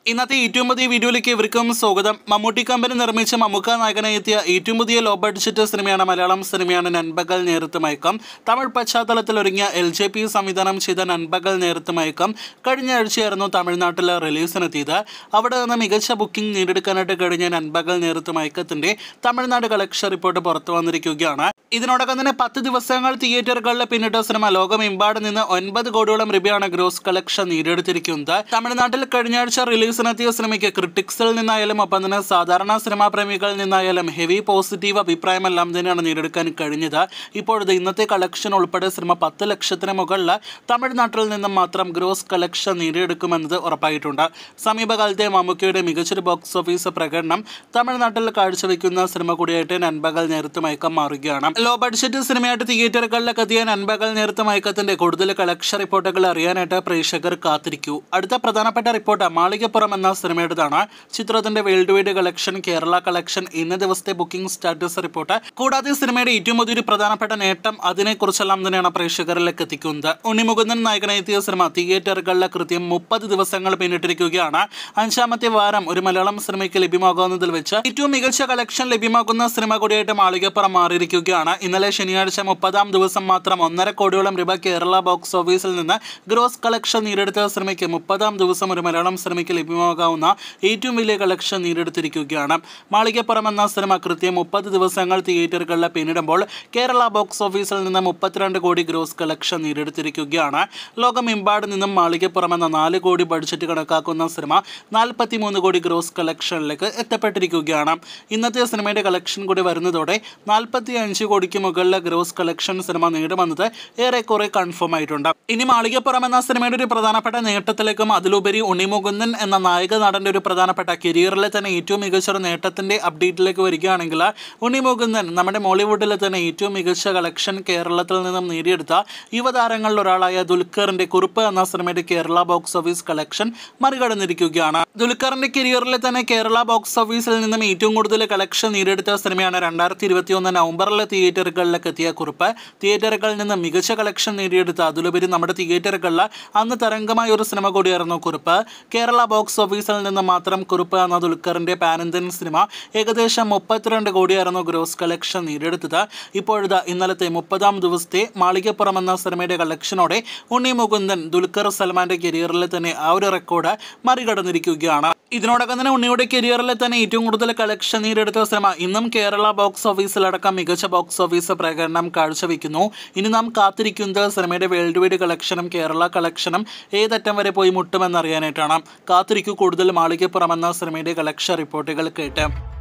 ഇന്നത്തെ ഏറ്റവും പുതിയ വീഡിയോയിലേക്ക് ഇവർക്കും സ്വാഗതം മമ്മൂട്ടി കമ്പനി നിർമ്മിച്ച മമ്മൂക്ക നായകനായി എത്തിയ ഏറ്റവും പുതിയ ലോ ബഡ്ജറ്റ് സിനിമയാണ് മലയാളം സിനിമയാണ് നൻപകൽ നേരത്ത് മയക്കം തമിഴ് പശ്ചാത്തലത്തിൽ ഒരുങ്ങിയ എൽ ജെ പി സംവിധാനം ചെയ്ത നൻപകൽ നേരത്ത് മയക്കം കഴിഞ്ഞ ആഴ്ചയായിരുന്നു തമിഴ്നാട്ടിൽ റിലീസിനെത്തിയത് അവിടെ നിന്ന് മികച്ച ബുക്കിംഗ് നേടിയെടുക്കാനായിട്ട് കഴിഞ്ഞ നൻപകൽ നേരത്ത് മയക്കത്തിന്റെ തമിഴ്നാട് കളക്ഷൻ റിപ്പോർട്ട് പുറത്തു വന്നിരിക്കുകയാണ് ഇതിനോടകം തന്നെ പത്ത് ദിവസങ്ങൾ തിയേറ്ററുകളിൽ പിന്നിട്ട സിനിമ ലോകമെമ്പാട് നിന്ന് ഒൻപത് കോടിയോളം രൂപയാണ് ഗ്രോസ് കളക്ഷൻ നേടിയെടുത്തിരിക്കുന്നത് തമിഴ്നാട്ടിൽ കഴിഞ്ഞ ആഴ്ച റിലീസിനെത്തിയ സിനിമയ്ക്ക് ക്രിട്ടിക്സിൽ നിന്നായാലും ഒപ്പം തന്നെ സാധാരണ സിനിമാ പ്രേമികളിൽ നിന്നായാലും ഹെവി പോസിറ്റീവ് അഭിപ്രായമെല്ലാം തന്നെയാണ് നേടിയെടുക്കാൻ കഴിഞ്ഞത് ഇപ്പോഴത്തെ ഇന്നത്തെ കളക്ഷൻ ഉൾപ്പെടെ സിനിമ പത്ത് ലക്ഷത്തിന് മുകളിൽ തമിഴ്നാട്ടിൽ നിന്നും മാത്രം ഗ്രോസ് കളക്ഷൻ നേടിയെടുക്കുമെന്നത് ഉറപ്പായിട്ടുണ്ട് സമീപകാലത്തെ മമ്മൂക്കയുടെ മികച്ചൊരു ബോക്സ് ഓഫീസ് പ്രകടനം തമിഴ്നാട്ടിൽ കാഴ്ചവെക്കുന്ന സിനിമ കൂടിയായിട്ട് നൻപകൽ നേരത്ത് മയക്കം മാറുകയാണ് ലോ ബഡ്ജറ്റ് സിനിമയായിട്ട് തിയേറ്ററുകളിലൊക്കെ എത്തിയ നൻപകൽ നേരത്ത് മയക്കത്തിന്റെ കൂടുതൽ കളക്ഷൻ റിപ്പോർട്ടുകൾ അറിയാനായിട്ട് പ്രേക്ഷകർ കാത്തിരിക്കൂ അടുത്ത പ്രധാനപ്പെട്ട റിപ്പോർട്ട് മാളികപ്പുറം എന്ന സിനിമയുടേതാണ് ചിത്രത്തിന്റെ world wide collection Kerala collection ഇന്ന ദിവസത്തെ ബുക്കിംഗ് സ്റ്റാറ്റസ് റിപ്പോർട്ട് കൂടാതെ സിനിമയുടെ ഏറ്റവും വലിയൊരു പ്രധാനപ്പെട്ട നേട്ടം അതിനെക്കുറിച്ചെല്ലാം തന്നെയാണ് പ്രേക്ഷകരിലേക്ക് എത്തിക്കുന്നത് ഉണ്ണിമുകുന്ദൻ നായകനായി എത്തിയ സിനിമ തിയേറ്ററുകളിലെ കൃത്യം മുപ്പത് ദിവസങ്ങൾ പിന്നിട്ടിരിക്കുകയാണ് അഞ്ചാമത്തെ വാരം ഒരു മലയാളം സിനിമയ്ക്ക് ലഭ്യമാകുന്നതിൽ വെച്ച് ഏറ്റവും മികച്ച കളക്ഷൻ ലഭ്യമാക്കുന്ന സിനിമ കൂടിയായിട്ട് മാളികപ്പുറം മാറിയിരിക്കുകയാണ് ഇന്നലെ ശനിയാഴ്ച മുപ്പതാം ദിവസം മാത്രം ഒന്നര കോടിയോളം രൂപ കേരള ബോക്സ് ഓഫീസിൽ നിന്ന് ഗ്രോസ് കളക്ഷൻ നേടിയെടുത്ത സിനിമയ്ക്ക് മുപ്പതാം ദിവസം ഒരു മലയാളം സിനിമയ്ക്ക് ലഭ്യമാകാവുന്ന ഏറ്റവും വലിയ കളക്ഷൻ നേടിയെടുത്തിരിക്കുകയാണ് മാളികപ്പുറം എന്ന സിനിമ കൃത്യം മുപ്പത് ദിവസങ്ങൾ തിയേറ്ററുകളിൽ പിന്നിടുമ്പോൾ കേരള ബോക്സ് ഓഫീസിൽ നിന്ന് മുപ്പത്തിരണ്ട് കോടി ഗ്രോസ് കളക്ഷൻ നേടിയെടുത്തിരിക്കുകയാണ് ലോകമെമ്പാട് നിന്നും മാളികപ്പുറം എന്ന നാല് കോടി ബഡ്ജറ്റ് കണക്കാക്കുന്ന സിനിമ നാൽപ്പത്തി മൂന്ന് കോടി ഗ്രോസ് കളക്ഷനിലേക്ക് എത്തപ്പെട്ടിരിക്കുകയാണ് ഇന്നത്തെ സിനിമയുടെ കളക്ഷൻ കൂടി വരുന്നതോടെ നാൽപ്പത്തി അഞ്ച് കോടിക്ക് മുകളിലെ ഗ്രോസ് കളക്ഷൻ സിനിമ നേടുമെന്നത് ഏറെക്കുറെ കൺഫേം ആയിട്ടുണ്ട് ഇനി മാളികപ്പുറം എന്ന സിനിമയുടെ ഒരു പ്രധാനപ്പെട്ട നേട്ടത്തിലേക്കും അതിലുപരി ഉണ്ണിമുകുന്ദൻ എന്ന നായക നടന്റെ ഒരു പ്രധാനപ്പെട്ട കരിയറിലെ തന്നെ ഏറ്റവും മികച്ച ഒരു നേട്ടത്തിന്റെ അപ്ഡേറ്റിലേക്ക് വരികയാണെങ്കിൽ ഉണ്ണിമുകുന്ദൻ നമ്മുടെ മോളിവുഡിലെ തന്നെ ഏറ്റവും മികച്ച കളക്ഷൻ കേരളത്തിൽ നിന്നും നേടിയെടുത്ത യുവതാരങ്ങളിൽ ഒരാളായ ദുൽഖറിന്റെ കുറിപ്പ് എന്ന സിനിമയുടെ കേരള ബോക്സ് ഓഫീസ് കളക്ഷൻ മറികടന്നിരിക്കുകയാണ് ദുൽഖറിന്റെ കരിയറിലെ തന്നെ കേരള ബോക്സ് ഓഫീസിൽ നിന്നും ഏറ്റവും കൂടുതൽ കളക്ഷൻ നേടിയെടുത്ത സിനിമയാണ് രണ്ടായിരത്തി ഇരുപത്തി ഒന്ന് നവംബറിലെ തിയേറ്ററുകളിലേക്ക് എത്തിയ കുറിപ്പ് തിയേറ്ററുകളിൽ നിന്ന് മികച്ച കളക്ഷൻ നേടിയെടുത്ത അതിലുപരി നമ്മുടെ തിയേറ്ററുകളിൽ അന്ന് തരംഗമായ ഒരു സിനിമ കൂടിയായിരുന്നു കുറിപ്പ് കേരള ബോക്സ് ഓഫീസിൽ നിന്ന് മാത്രം കുറിപ്പ് എന്ന ദുൽഖറിന്റെ പാനന്ദൻ സിനിമ ഏകദേശം മുപ്പത്തിരണ്ട് കോടിയായിരുന്നു ഗ്രോസ് കളക്ഷൻ നേടിയെടുത്തത് ഇപ്പോഴത്തെ ഇന്നലത്തെ മുപ്പതാം ദിവസത്തെ മാളികപ്പുറം എന്ന സിനിമയുടെ കളക്ഷനോടെ ഉണ്ണി മുകുന്ദൻ ദുൽഖർ സൽമാന്റെ കരിയറിൽ തന്നെ ആ ഒരു റെക്കോർഡ് മറികടന്നിരിക്കുകയാണ് ഇതിനോടകം തന്നെ ഉണ്ണിയുടെ കരിയറിൽ തന്നെ ഏറ്റവും കൂടുതൽ കളക്ഷൻ നേടിയെടുത്ത സിനിമ ഇന്നും കേരള ബോക്സ് ഓഫീസിലടക്കം മികച്ച ബോക്സ് ഓഫീസ് പ്രകടനം കാഴ്ചവെക്കുന്നു ഇനി നാം കാത്തിരിക്കുന്നത് സിനിമയുടെ വേൾഡ് വൈഡ് കളക്ഷനും കേരള കളക്ഷനും ഏതറ്റം വരെ പോയി മുട്ടുമെന്നറിയാനായിട്ടാണ് കാത്തിരിക്കൂ കൂടുതൽ മാളികപ്പുറം എന്ന സിനിമയുടെ കളക്ഷൻ റിപ്പോർട്ടുകൾ കേട്ട്